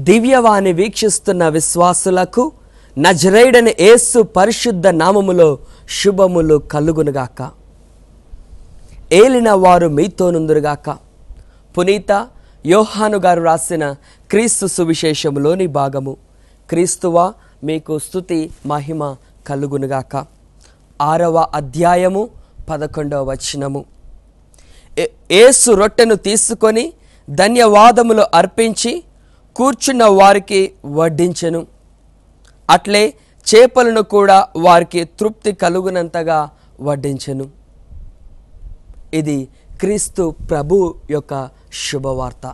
దివ్యవాణి వీక్షిస్తున్న విశ్వాసులకు నజరైడని యేసు పరిశుద్ధ నామములో శుభములు కలుగునుగాక ఏలిన వారు మీతోనుందురుగాక పునీత యోహాను గారు రాసిన క్రీస్తు సువిశేషములోని భాగము క్రీస్తువా మీకు స్తుతి మహిమ కలుగునుగాక ఆరవ అధ్యాయము పదకొండవ వచనము ఏ- యేసు రొట్టెను తీసుకొని ధన్యవాదములు అర్పించి కూర్చున్న వారికి వడ్డించెను అట్లే చేపలను కూడా వారికి తృప్తి కలుగునంతగా వడ్డించెను ఇది క్రీస్తు ప్రభు యొక్క శుభవార్త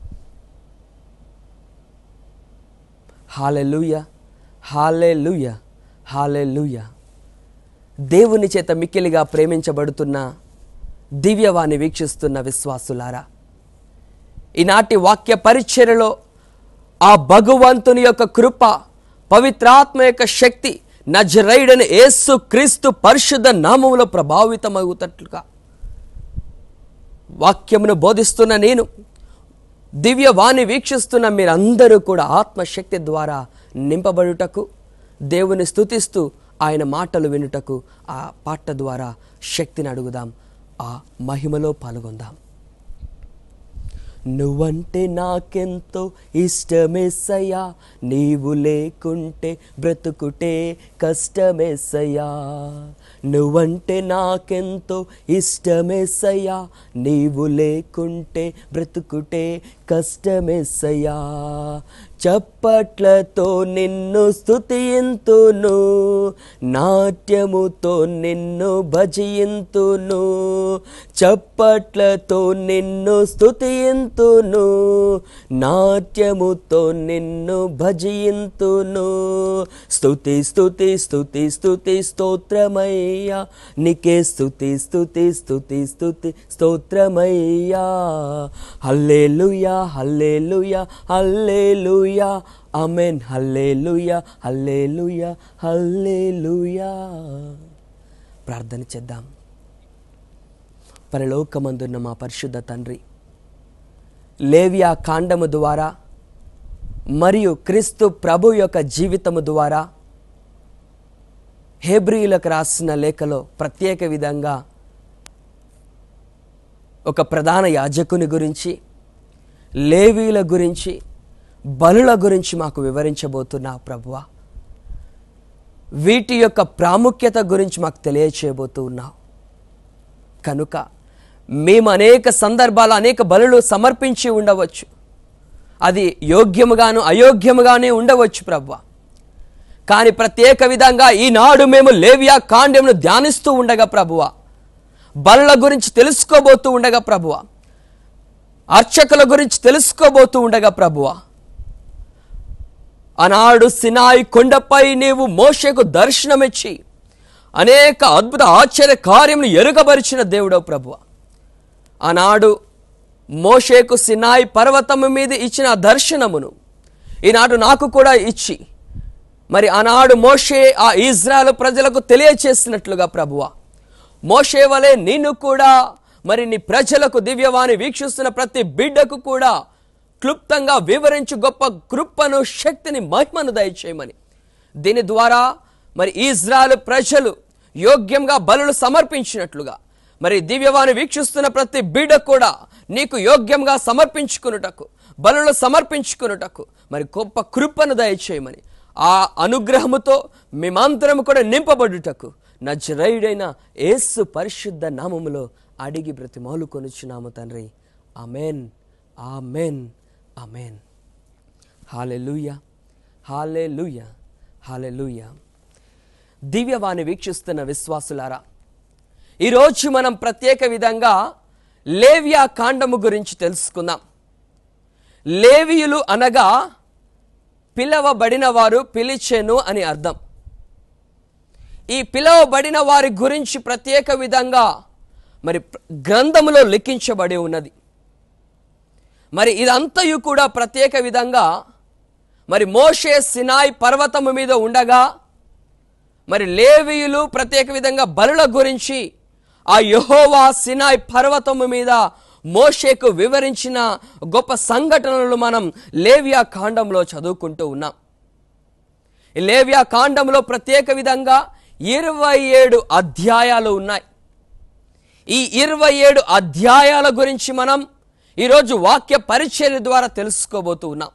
హాలెలుయ హాలెలుయ హాలెలుయ దేవుని చేత మిక్కిలిగా ప్రేమించబడుతున్న దివ్యవాణి వీక్షిస్తున్న విశ్వాసులారా ఈనాటి వాక్య పరిచర్యలో ఆ భగవంతుని యొక్క కృప పవిత్రాత్మ యొక్క శక్తి నజరైడని యేసు క్రీస్తు పరిశుద్ధ నామములో ప్రభావితమవుతట్లుగా వాక్యమును బోధిస్తున్న నేను దివ్యవాణి వీక్షిస్తున్న మీరందరూ కూడా ఆత్మశక్తి ద్వారా నింపబడుటకు దేవుని స్తుతిస్తూ ఆయన మాటలు వినుటకు ఆ పాట ద్వారా శక్తిని అడుగుదాం ఆ మహిమలో పాల్గొందాం నువ్వంటే నాకెంతో ఇష్టమేసయ్యా నీవు లేకుంటే బ్రతుకుటే కష్టమేసయ్యా నువ్వంటే నాకెంతో ఇష్టమేసయ్యా నీవు లేకుంటే బ్రతుకుటే కష్టమేసయ్యా చప్పట్లతో నిన్ను స్తుతింతును నాట్యముతో నిన్ను భజయింతును చప్పట్లతో నిన్ను స్తుతింతును నాట్యముతో నిన్ను భజయింతును స్తుతి స్తుతి స్తుతి స్తుతి స్తోత్రమయ్యా నీకే స్తుతి స్తుతి స్తుతి స్తుతి స్తోత్రమయ్యా హల్లెలూయా హల్లెలూయా హల్లెలూయా ఆమేన్ హల్లెలూయా హల్లెలూయా హల్లెలూయా ప్రార్థన చేద్దాం పరలోకమందున్న మా పరిశుద్ధ తండ్రి లేవియా కాండము ద్వారా మరియు క్రీస్తు ప్రభు యొక్క జీవితము ద్వారా హేబ్రియులకు రాసిన లేఖలో ప్రత్యేక విధంగా ఒక ప్రధాన యాజకుని గురించి లేవీల గురించి బలుల గురించి మాకు వివరించబోతున్నావు ప్రభువా వీటి యొక్క ప్రాముఖ్యత గురించి మాకు తెలియచేయబోతూ ఉన్నావు కనుక మేము అనేక సందర్భాలు అనేక బలులు సమర్పించి ఉండవచ్చు అది యోగ్యముగాను అయోగ్యముగానే ఉండవచ్చు ప్రభు కానీ ప్రత్యేక విధంగా ఈనాడు మేము లేవియా కాండ్యమును ధ్యానిస్తూ ఉండగా ప్రభువ బలుల గురించి తెలుసుకోబోతూ ఉండగా ప్రభువ అర్చకుల గురించి తెలుసుకోబోతూ ఉండగా ప్రభువ ఆనాడు సినాయి కొండపై నీవు మోషకు దర్శనమిచ్చి అనేక అద్భుత ఆశ్చర్య కార్యములు ఎరుగబరిచిన దేవుడో ప్రభువ ఆనాడు మోషేకు సినాయి పర్వతము మీద ఇచ్చిన ఆ దర్శనమును ఈనాడు నాకు కూడా ఇచ్చి మరి ఆనాడు మోషే ఆ ఇజ్రాయల్ ప్రజలకు తెలియచేసినట్లుగా ప్రభువ మోషే వలె నిన్ను కూడా మరి నీ ప్రజలకు దివ్యవాణి వీక్షిస్తున్న ప్రతి బిడ్డకు కూడా క్లుప్తంగా వివరించు గొప్ప కృపను శక్తిని మహిమను దయచేయమని దీని ద్వారా మరి ఇజ్రాయల్ ప్రజలు యోగ్యంగా బలులు సమర్పించినట్లుగా మరి దివ్యవాణి వీక్షిస్తున్న ప్రతి బిడ్డ కూడా నీకు యోగ్యంగా సమర్పించుకున్నటకు బలులు సమర్పించుకున్నటకు మరి గొప్ప కృపను దయచేయమని ఆ అనుగ్రహముతో మేమంతరం కూడా నింపబడుటకు నజరైడైన యేసు పరిశుద్ధ నామములో అడిగి బ్రతిమాలు కొనుచున్నాము తండ్రి amen amen amen hallelujah hallelujah hallelujah Divyavani వీక్షిస్తున్న విశ్వాసులారా ఈరోజు మనం ప్రత్యేక విధంగా లేవియా కాండము గురించి తెలుసుకుందాం లేవియులు అనగా పిలవబడిన వారు పిలిచెను అని అర్థం ఈ పిలవబడిన వారి గురించి ప్రత్యేక విధంగా మరి ప్ర- గ్రంథములో లిఖించబడి ఉన్నది మరి ఇదంతయు కూడా ప్రత్యేక విధంగా మరి మోషే సినాయ్ పర్వతము మీద ఉండగా మరి లేవీయులు ప్రత్యేక విధంగా బలుల గురించి ఆ యెహోవా సినాయ్ పర్వతము మీద మోషేకు వివరించిన గొప్ప సంఘటనలు మనం లేవియా కాండంలో చదువుకుంటూ ఉన్నాం ఈ లేవియా కాండంలో ప్రత్యేక విధంగా ఇరవై ఏడు అధ్యాయాలు ఉన్నాయి ఈ ఇరవై ఏడు అధ్యాయాల గురించి మనం ఈరోజు వాక్య పరిచర్య ద్వారా తెలుసుకోబోతూ ఉన్నాం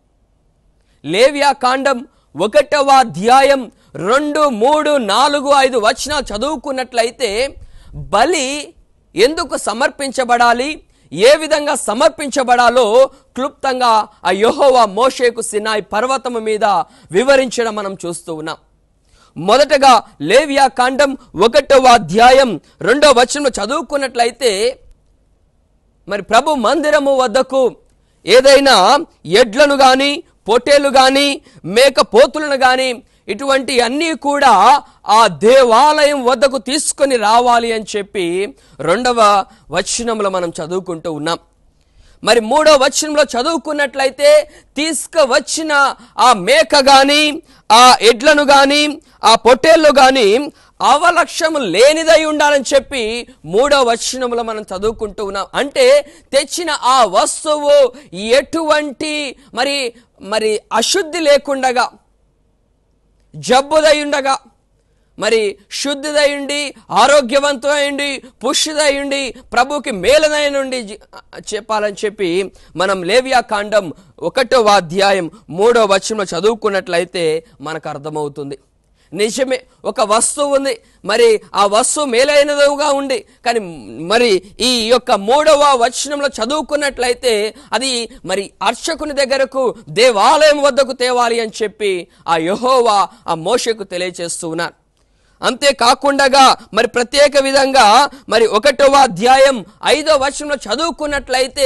లేవియా కాండం ఒకటవ అధ్యాయం రెండు మూడు నాలుగు ఐదు వచనాలు చదువుకున్నట్లయితే బలి ఎందుకు సమర్పించబడాలి ఏ విధంగా సమర్పించబడాలో క్లుప్తంగా ఆ యెహోవా మోషేకు సినాయి పర్వతము మీద వివరించడం మనం చూస్తూ ఉన్నాం మొదటగా లేవియా కాండం ఒకటవ అధ్యాయం రెండవ వచనంలో చదువుకున్నట్లయితే మరి ప్రభు మందిరము వద్దకు ఏదైనా ఎడ్లను కానీ పొట్టేలు కానీ మేకపోతులను కానీ ఇటువంటి అన్నీ కూడా ఆ దేవాలయం వద్దకు తీసుకొని రావాలి అని చెప్పి రెండవ వచనంలో మనం చదువుకుంటూ ఉన్నాం మరి మూడో వచనంలో చదువుకున్నట్లయితే తీసుకువచ్చిన ఆ మేక గాని ఆ ఎడ్లను గాని ఆ పొట్టేళ్ళు గాని అవలక్ష్యము లేనిదై ఉండాలని చెప్పి మూడో వచనంలో మనం చదువుకుంటూ ఉన్నాం అంటే తెచ్చిన ఆ వస్తువు ఎటువంటి మరి మరి అశుద్ధి లేకుండగా జబ్బుదై ఉండగా మరి శుద్ధిదై ఉండి ఆరోగ్యవంతమై ఉండి పుష్టిదై ఉండి ప్రభుకి మేలదై నుండి జి- చెప్పాలని చెప్పి మనం లేవియా కాండం ఒకటో అధ్యాయం మూడో వచనంలో చదువుకున్నట్లయితే మనకు అర్థమవుతుంది నిజమే ఒక వస్తువు ఉంది మరి ఆ వస్తువు మేలైనదిగా ఉంది కానీ మరి ఈ యొక్క మూడవ వచనంలో చదువుకున్నట్లయితే అది మరి అర్చకుని దగ్గరకు దేవాలయం వద్దకు తేవాలి అని చెప్పి ఆ యహోవా ఆ మోషకు తెలియచేస్తూ ఉన్నారు అంతేకాకుండా మరి ప్రత్యేక విధంగా మరి ఒకటవ అధ్యాయం ఐదో వచనంలో చదువుకున్నట్లయితే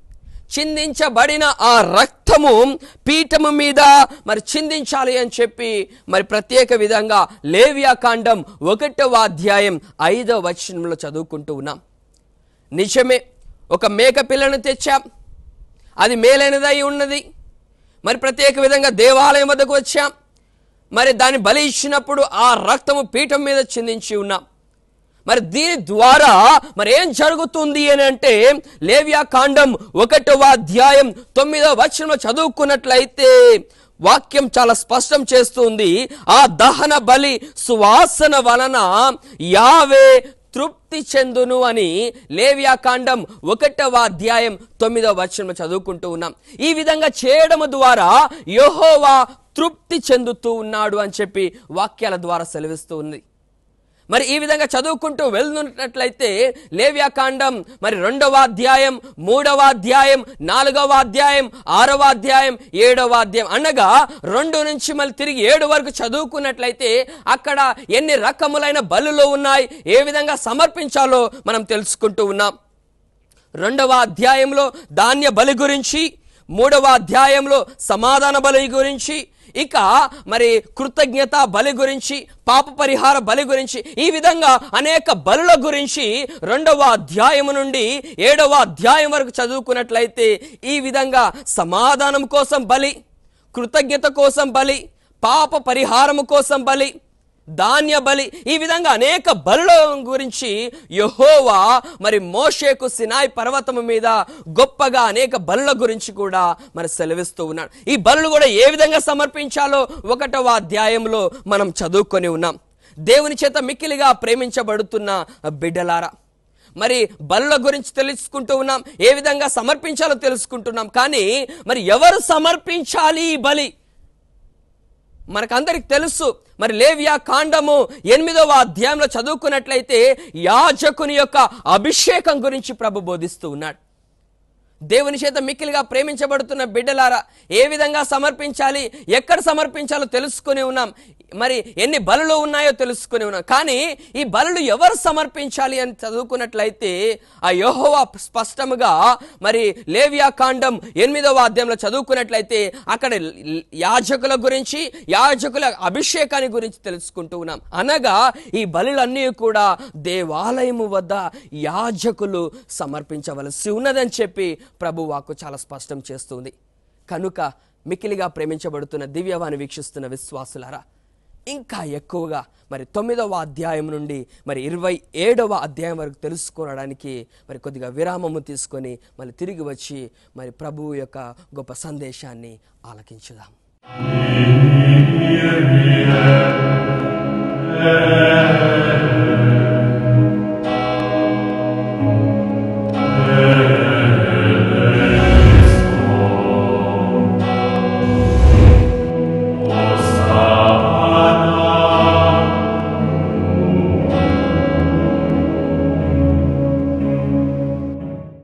చిందించబడిన ఆ రక్తము పీఠము మీద మరి చిందించాలి అని చెప్పి మరి ప్రత్యేక విధంగా లేవియా కాండం ఒకటవ అధ్యాయం ఐదో వచనంలో చదువుకుంటూ ఉన్నాం నిజమే ఒక మేక పిల్లను తెచ్చాం అది మేలైనదై ఉన్నది మరి ప్రత్యేక విధంగా దేవాలయం వద్దకు వచ్చాం మరి దాన్ని బలి ఇచ్చినప్పుడు ఆ రక్తము పీఠం మీద చిందించి ఉన్నాం మరి దీని ద్వారా మరి ఏం జరుగుతుంది అని అంటే లేవ్యా కాండం ఒకటవ అధ్యాయం తొమ్మిదవ వచనంలో చదువుకున్నట్లయితే వాక్యం చాలా స్పష్టం చేస్తుంది ఆ దహన బలి సువాసన వలన యావే తృప్తి చెందును అని లేవ్యా కాండం ఒకటవ అధ్యాయం తొమ్మిదవ వచనం చదువుకుంటూ ఉన్నాం ఈ విధంగా చేయడం ద్వారా యెహోవా తృప్తి చెందుతూ ఉన్నాడు అని చెప్పి వాక్యాల ద్వారా సెలవిస్తూ ఉంది మరి ఈ విధంగా చదువుకుంటూ వెళ్తున్నట్లయితే లేవ్యాకాండం మరి రెండవ అధ్యాయం మూడవ అధ్యాయం నాలుగవ అధ్యాయం ఆరవ అధ్యాయం ఏడవ అధ్యాయం అనగా రెండు నుంచి మళ్ళీ తిరిగి ఏడు వరకు చదువుకున్నట్లయితే అక్కడ ఎన్ని రకములైన బలులు ఉన్నాయి ఏ విధంగా సమర్పించాలో మనం తెలుసుకుంటూ ఉన్నాం రెండవ అధ్యాయంలో ధాన్య బలి గురించి మూడవ అధ్యాయంలో సమాధాన బలి గురించి ఇక మరి కృతజ్ఞత బలి గురించి పాప పరిహార బలి గురించి ఈ విధంగా అనేక బలుల గురించి రెండవ అధ్యాయము నుండి ఏడవ అధ్యాయం వరకు చదువుకున్నట్లయితే ఈ విధంగా సమాధానం కోసం బలి కృతజ్ఞత కోసం బలి పాప పరిహారము కోసం బలి ధాన్య బలి ఈ విధంగా అనేక బలుల గురించి యహోవా మరి మోషేకు సినాయ్ పర్వతము మీద గొప్పగా అనేక బలుల గురించి కూడా మరి సెలవిస్తూ ఉన్నాడు ఈ బలులు కూడా ఏ విధంగా సమర్పించాలో ఒకటవ అధ్యాయంలో మనం చదువుకొని ఉన్నాం దేవుని చేత మిక్కిలిగా ప్రేమించబడుతున్న బిడ్డలారా మరి బలుల గురించి తెలుసుకుంటూ ఉన్నాం ఏ విధంగా సమర్పించాలో తెలుసుకుంటున్నాం కానీ మరి ఎవరు సమర్పించాలి ఈ బలి మనకందరికి తెలుసు మరి లేవియా కాండము ఎనిమిదవ అధ్యాయంలో చదువుకున్నట్లయితే యాజకుని యొక్క అభిషేకం గురించి ప్రభు బోధిస్తూ ఉన్నాడు దేవుని చేత మిక్కిలిగా ప్రేమించబడుతున్న బిడ్డలారా ఏ విధంగా సమర్పించాలి ఎక్కడ సమర్పించాలో తెలుసుకుని ఉన్నాం మరి ఎన్ని బలులు ఉన్నాయో తెలుసుకుని ఉన్నాం కానీ ఈ బలులు ఎవరు సమర్పించాలి అని చదువుకున్నట్లయితే ఆ యెహోవా స్పష్టముగా మరి లేవియా కాండం ఎనిమిదవ అధ్యాయంలో చదువుకున్నట్లయితే అక్కడ యాజకుల గురించి యాజకుల అభిషేకాన్ని గురించి తెలుసుకుంటూ ఉన్నాం అనగా ఈ బలులన్నీ కూడా దేవాలయము వద్ద యాజకులు సమర్పించవలసి ఉన్నదని చెప్పి ప్రభు వాక్కు చాలా స్పష్టం చేస్తుంది కనుక మికిలిగా ప్రేమించబడుతున్న దివ్యవాణి వీక్షిస్తున్న విశ్వాసులారా ఇంకా ఎక్కువగా మరి తొమ్మిదవ అధ్యాయం నుండి మరి ఇరవై ఏడవ అధ్యాయం వరకు తెలుసుకోవడానికి మరి కొద్దిగా విరామము తీసుకొని మళ్ళీ తిరిగి వచ్చి మరి ప్రభువు యొక్క గొప్ప సందేశాన్ని ఆలకించుదాం Amen.